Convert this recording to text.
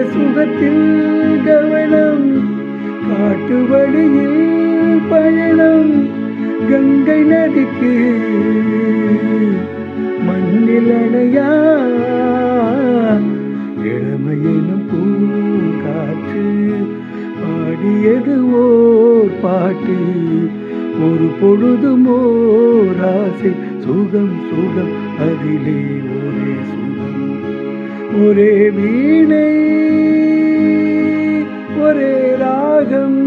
சுகத்தில் கவனம் காட்டு வழியில் பயணம் கங்கை நதிக்கு மண்ணில் அணையா இளமையினும் பூங்காற்று பாடியது ஓர் பாட்டு ஒரு பொழுதும் ஓர் ஆசை சுகம் சுகம் அதிலே ஒரே சுகம் ஒரே வீணை ஒரே ராகம்